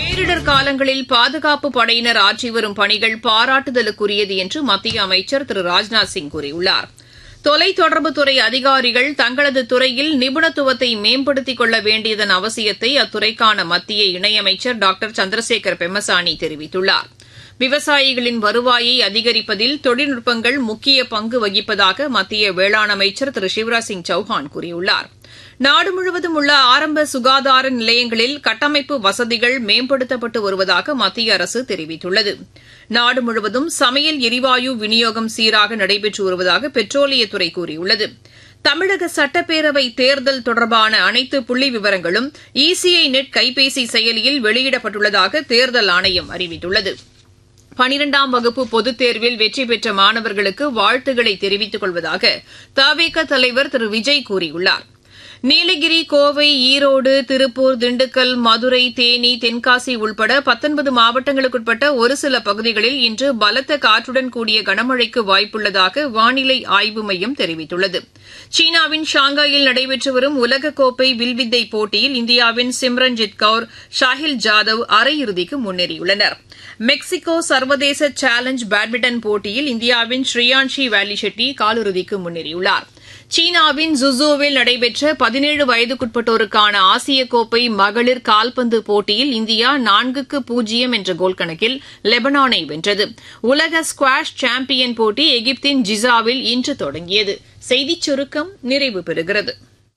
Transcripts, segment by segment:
பேரிடர் காலங்களில் பாதுகாப்பு படையினர் ஆற்றி வரும் பணிகள் பாராட்டுதலுக்குரியது என்று மத்திய அமைச்சர் திரு ராஜ்நாத் சிங் கூறியுள்ளார் தொலைத்தொடர்புத்துறை அதிகாரிகள் தங்களது துறையில் நிபுணத்துவத்தை மேம்படுத்திக் கொள்ள வேண்டியதன் அவசியத்தை அத்துறைக்கான மத்திய இணையமைச்சர் டாக்டர் சந்திரசேகர் பெம்மசானி தெரிவித்துள்ளார் விவசாயிகளின் வருவாயை அதிகரிப்பதில் தொழில்நுட்பங்கள் முக்கிய பங்கு வகிப்பதாக மத்திய வேளாண் அமைச்சர் திரு சிவராஜ் சிங் சௌஹான் கூறியுள்ளார் நாடு முழுவதும் உள்ள ஆரம்ப சுகாதார நிலையங்களில் கட்டமைப்பு வசதிகள் மேம்படுத்தப்பட்டு வருவதாக மத்திய அரசு தெரிவித்துள்ளது நாடு முழுவதும் சமையல் எரிவாயு விநியோகம் சீராக நடைபெற்று வருவதாக பெட்ரோலியத்துறை கூறியுள்ளது தமிழக சட்டப்பேரவை தேர்தல் தொடர்பான அனைத்து புள்ளி விவரங்களும் இசிஐ நெட் கைபேசி செயலியில் வெளியிடப்பட்டுள்ளதாக தேர்தல் ஆணையம் அறிவித்துள்ளது பனிரெண்டாம் வகுப்பு பொதுத் தேர்வில் வெற்றி பெற்ற மாணவர்களுக்கு வாழ்த்துக்களை தெரிவித்துக் கொள்வதாக தவேக தலைவர் திரு விஜய் கூறியுள்ளார் நீலகிரி கோவை ஈரோடு திருப்பூர் திண்டுக்கல் மதுரை தேனி தென்காசி உள்பட பத்தொன்பது மாவட்டங்களுக்குட்பட்ட ஒரு சில பகுதிகளில் இன்று பலத்த காற்றுடன் கூடிய கனமழைக்கு வாய்ப்புள்ளதாக வானிலை ஆய்வு மையம் தெரிவித்துள்ளது சீனாவின் ஷாங்காயில் நடைபெற்று வரும் உலகக்கோப்பை வில்வித்தை போட்டியில் இந்தியாவின் சிம்ரன்ஜித் கவுர் ஷாஹில் ஜாதவ் அரையிறுதிக்கு முன்னேறியுள்ளனர் மெக்சிகோ சர்வதேச சேலஞ்ச் பேட்மிண்டன் போட்டியில் இந்தியாவின் ஸ்ரீயான்ஷி வேலி ஷெட்டி காலிறுதிக்கு முன்னேறியுள்ளார் சீனாவின் ஜுசூவில் நடைபெற்ற பதினேழு வயதுக்குட்பட்டோருக்கான ஆசிய கோப்பை மகளிர் கால்பந்து போட்டியில் இந்தியா நான்குக்கு பூஜ்ஜியம் என்ற கோல் கணக்கில் லெபனானை வென்றது உலக ஸ்குவாஷ் சாம்பியன் போட்டி எகிப்தின் ஜிசாவில் இன்று தொடங்கியது செய்திச் சுருக்கம் நிறைவு பெறுகிறது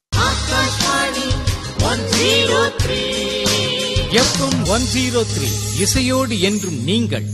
எஃப்எம் ஒன் ஜீரோ த்ரீ இசையோடு என்றும் நீங்கள்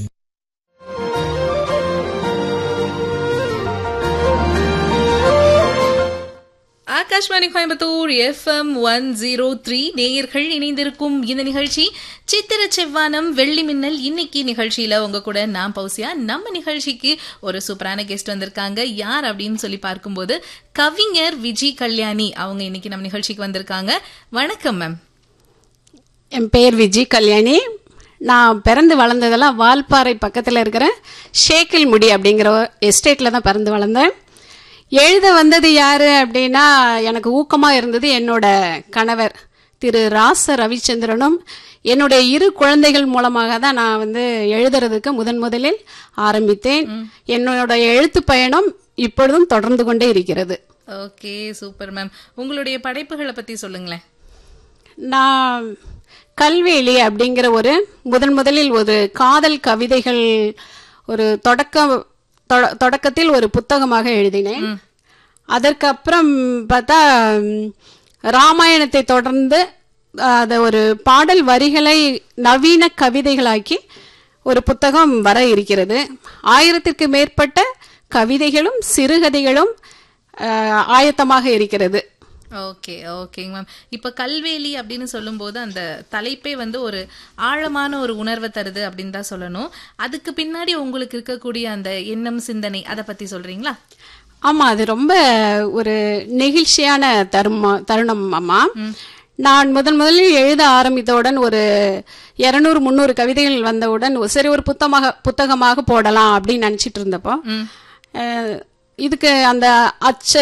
Akashvani Coimbatore FM one zero three நேயர்கள் இணைந்திருக்கும் இந்த நிகழ்ச்சி சித்திர செவ்வானம் வெள்ளி மின்னல் இன்னைக்கு நிகழ்ச்சியில உங்க கூட நான் பௌசியா நம்ம நிகழ்ச்சிக்கு ஒரு சூப்பரான கெஸ்ட் வந்திருக்காங்க யார் அப்படின்னு சொல்லி பார்க்கும்போது கவிஞர் விஜி கல்யாணி அவங்க இன்னைக்கு நம்ம நிகழ்ச்சிக்கு வந்திருக்காங்க வணக்கம் மேம் என் பேர் விஜி கல்யாணி நான் பிறந்து வளர்ந்ததெல்லாம் வால்பாறை பக்கத்தில் இருக்கிற ஷேக்கில் முடி அப்படிங்கிற எஸ்டேட்டில் தான் பிறந்து வளர்ந்தேன் எழுத வந்தது யார் அப்படின்னா எனக்கு ஊக்கமாக இருந்தது என்னோட கணவர் திரு ராச ரவிச்சந்திரனும் என்னுடைய இரு குழந்தைகள் மூலமாக தான் நான் வந்து எழுதுறதுக்கு முதன் முதலில் ஆரம்பித்தேன் என்னோட எழுத்து பயணம் இப்பொழுதும் தொடர்ந்து கொண்டே இருக்கிறது ஓகே சூப்பர் மேம் உங்களுடைய படைப்புகளை பத்தி சொல்லுங்களேன் நான் கல்வேலி அப்படிங்கிற ஒரு முதன் முதலில் ஒரு காதல் கவிதைகள் ஒரு தொடக்க தொட- தொடக்கத்தில் ஒரு புத்தகமாக எழுதினேன் அதற்கப்புறம் பார்த்தா ம், ராமாயணத்தை தொடர்ந்து அதை ஒரு பாடல் வரிகளை நவீன கவிதைகளாக்கி ஒரு புத்தகம் வர இருக்கிறது ஆயிரத்திற்கு மேற்பட்ட கவிதைகளும் சிறுகதைகளும் அஹ், ஆயத்தமாக இருக்கிறது ஓகே ஓகேங்க மேம் இப்ப கல்வேலி அப்படின்னு சொல்லும்போது அந்த தலைப்பே வந்து ஒரு ஆழமான ஒரு உணர்வை தருது அப்படின்னு தான் சொல்லணும் அதுக்கு பின்னாடி உங்களுக்கு இருக்கக்கூடிய அந்த எண்ணம் சிந்தனை அதை பத்தி சொல்றீங்களா ஆமா அது ரொம்ப ஒரு நெகிழ்ச்சியான தருமா தருணம் அம்மா நான் முதன் முதலில் எழுத ஆரம்பித்தவுடன் ஒரு இருநூறு முந்நூறு கவிதைகள் வந்தவுடன் சரி ஒரு புத்தகமாக புத்தகமாக போடலாம் அப்படின்னு நினைச்சிட்டு இருந்தப்போ அஹ், இதுக்கு அந்த அச்ச